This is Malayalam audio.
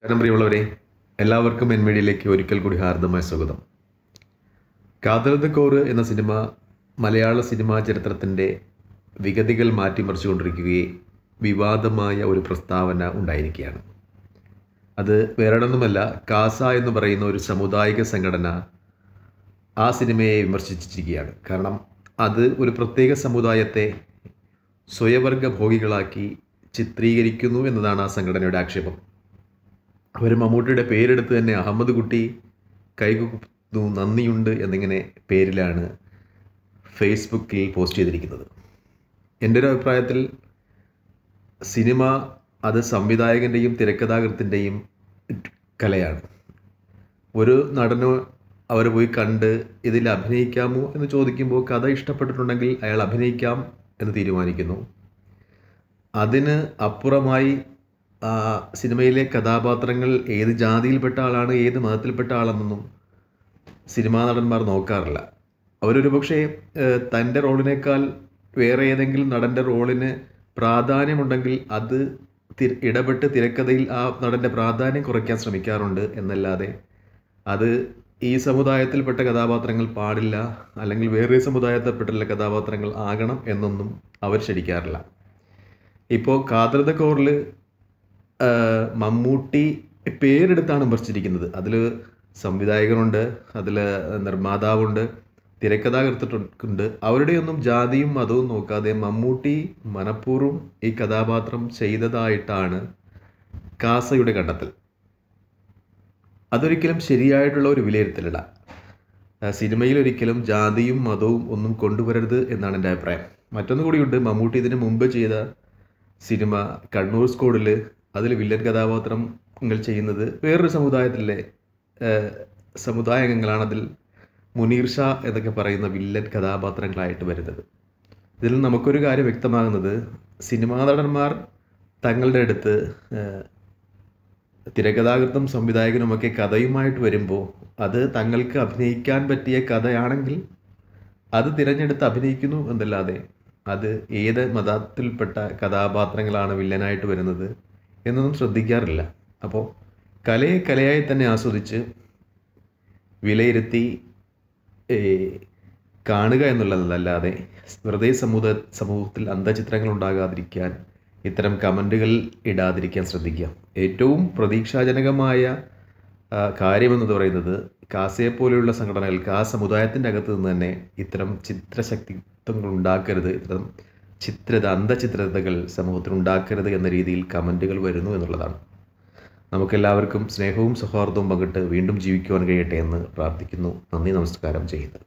നമസ്കാരം പ്രിയമുള്ളവരെ എല്ലാവർക്കും എൻ മീഡിയയിലേക്ക് ഒരിക്കൽ കൂടി ഹാർദമായ സ്വാഗതം കാതലത് കോറ് എന്ന സിനിമ മലയാള സിനിമാ ചരിത്രത്തിൻ്റെ വിഗതികൾ മാറ്റിമറിച്ചുകൊണ്ടിരിക്കുകയും വിവാദമായ ഒരു പ്രസ്താവന ഉണ്ടായിരിക്കുകയാണ് അത് വേറൊന്നുമല്ല കാസ എന്ന് പറയുന്ന ഒരു സാമുദായിക സംഘടന ആ സിനിമയെ വിമർശിച്ചിരിക്കുകയാണ് കാരണം അത് ഒരു പ്രത്യേക സമുദായത്തെ സ്വയവർഗ ഭോഗികളാക്കി ചിത്രീകരിക്കുന്നു എന്നതാണ് ആ സംഘടനയുടെ ആക്ഷേപം അവർ മമ്മൂട്ടിയുടെ പേരെടുത്ത് തന്നെ അഹമ്മദ് കുട്ടി കൈകുന്നു നന്ദിയുണ്ട് എന്നിങ്ങനെ പേരിലാണ് ഫേസ്ബുക്കിൽ പോസ്റ്റ് ചെയ്തിരിക്കുന്നത് എൻ്റെ ഒരു അഭിപ്രായത്തിൽ സിനിമ അത് സംവിധായകൻ്റെയും തിരക്കഥാകൃത്തിൻ്റെയും കലയാണ് ഒരു നടന് അവർ പോയി കണ്ട് ഇതിൽ അഭിനയിക്കാമോ എന്ന് ചോദിക്കുമ്പോൾ കഥ ഇഷ്ടപ്പെട്ടിട്ടുണ്ടെങ്കിൽ അയാൾ അഭിനയിക്കാം എന്ന് തീരുമാനിക്കുന്നു അതിന് അപ്പുറമായി ആ സിനിമയിലെ കഥാപാത്രങ്ങൾ ഏത് ജാതിയിൽപ്പെട്ട ആളാണ് ഏത് മതത്തിൽപ്പെട്ട ആളെന്നൊന്നും സിനിമാ നടന്മാർ നോക്കാറില്ല അവരൊരു പക്ഷേ ഏഹ്, തൻ്റെ റോളിനേക്കാൾ വേറെ ഏതെങ്കിലും നടൻ്റെ റോളിന് പ്രാധാന്യമുണ്ടെങ്കിൽ അത് തി- ഇടപെട്ട് തിരക്കഥയിൽ ആ നടൻ്റെ പ്രാധാന്യം കുറയ്ക്കാൻ ശ്രമിക്കാറുണ്ട് എന്നല്ലാതെ അത് ഈ സമുദായത്തിൽപ്പെട്ട കഥാപാത്രങ്ങൾ പാടില്ല അല്ലെങ്കിൽ വേറെ സമുദായത്തിൽപ്പെട്ടുള്ള കഥാപാത്രങ്ങൾ ആകണം എന്നൊന്നും അവർ ശരിക്കാറില്ല ഇപ്പോൾ കാതൃത കോറിൽ മമ്മൂട്ടി പേരെടുത്താണ് വിമർശിച്ചിരിക്കുന്നത് അതിൽ സംവിധായകനുണ്ട് അതിൽ നിർമ്മാതാവുണ്ട് തിരക്കഥാകൃത്തുണ്ട് അവരുടെയൊന്നും ജാതിയും മതവും നോക്കാതെ മമ്മൂട്ടി മനഃപൂർവ്വം ഈ കഥാപാത്രം ചെയ്തതായിട്ടാണ് കാസയുടെ കണ്ടെത്തൽ അതൊരിക്കലും ശരിയായിട്ടുള്ള ഒരു വിലയിരുത്തലല്ല ആ, സിനിമയിൽ ഒരിക്കലും ജാതിയും മതവും ഒന്നും കൊണ്ടുവരരുത് എന്നാണ് എൻ്റെ അഭിപ്രായം മറ്റൊന്നു കൂടിയുണ്ട് മമ്മൂട്ടി ഇതിന് മുമ്പ് ചെയ്ത സിനിമ കണ്ണൂർ സ്കോഡിൽ അതിൽ വില്ലൻ കഥാപാത്രങ്ങൾ ചെയ്യുന്നത് വേറൊരു സമുദായത്തിലെ ഏഹ്, സമുദായ അംഗങ്ങളാണ് അതിൽ മുനീർ ഷാ എന്നൊക്കെ പറയുന്ന വില്ലൻ കഥാപാത്രങ്ങളായിട്ട് വരുന്നത് ഇതിൽ നമുക്കൊരു കാര്യം വ്യക്തമാകുന്നത് സിനിമാ നടന്മാർ തങ്ങളുടെ അടുത്ത് ഏഹ്, തിരക്കഥാകൃത്തും സംവിധായകനുമൊക്കെ കഥയുമായിട്ട് വരുമ്പോൾ അത് തങ്ങൾക്ക് അഭിനയിക്കാൻ പറ്റിയ കഥയാണെങ്കിൽ അത് തിരഞ്ഞെടുത്ത് അഭിനയിക്കുന്നു എന്നല്ലാതെ അത് ഏത് മതത്തിൽപ്പെട്ട കഥാപാത്രങ്ങളാണ് വില്ലനായിട്ട് വരുന്നത് എന്നൊന്നും ശ്രദ്ധിക്കാറില്ല അപ്പോൾ കലയെ കലയായി തന്നെ ആസ്വദിച്ച് വിലയിരുത്തി ഏ, കാണുക എന്നുള്ളതല്ലാതെ വെറുതെ സമൂഹ സമൂഹത്തിൽ അന്ധചിത്രങ്ങൾ ഉണ്ടാകാതിരിക്കാൻ ഇത്തരം കമൻറ്റുകൾ ഇടാതിരിക്കാൻ ശ്രദ്ധിക്കുക ഏറ്റവും പ്രതീക്ഷാജനകമായ ആ, കാര്യമെന്നത് പറയുന്നത് കാസയെ പോലെയുള്ള സംഘടനകൾക്ക് ആ സമുദായത്തിൻ്റെ അകത്ത് നിന്ന് തന്നെ ഇത്തരം ചിത്രശക്തിത്വങ്ങൾ ഉണ്ടാക്കരുത് ഇത്തരം ചിത്രത അന്ധചിത്രതകൾ സമൂഹത്തിൽ ഉണ്ടാക്കരുത് എന്ന രീതിയിൽ കമൻറ്റുകൾ വരുന്നു എന്നുള്ളതാണ് നമുക്കെല്ലാവർക്കും സ്നേഹവും സൗഹാർദ്ദവും പങ്കിട്ട് വീണ്ടും ജീവിക്കുവാൻ കഴിയട്ടെ എന്ന് പ്രാർത്ഥിക്കുന്നു നന്ദി നമസ്കാരം ചെയ്യുന്നത്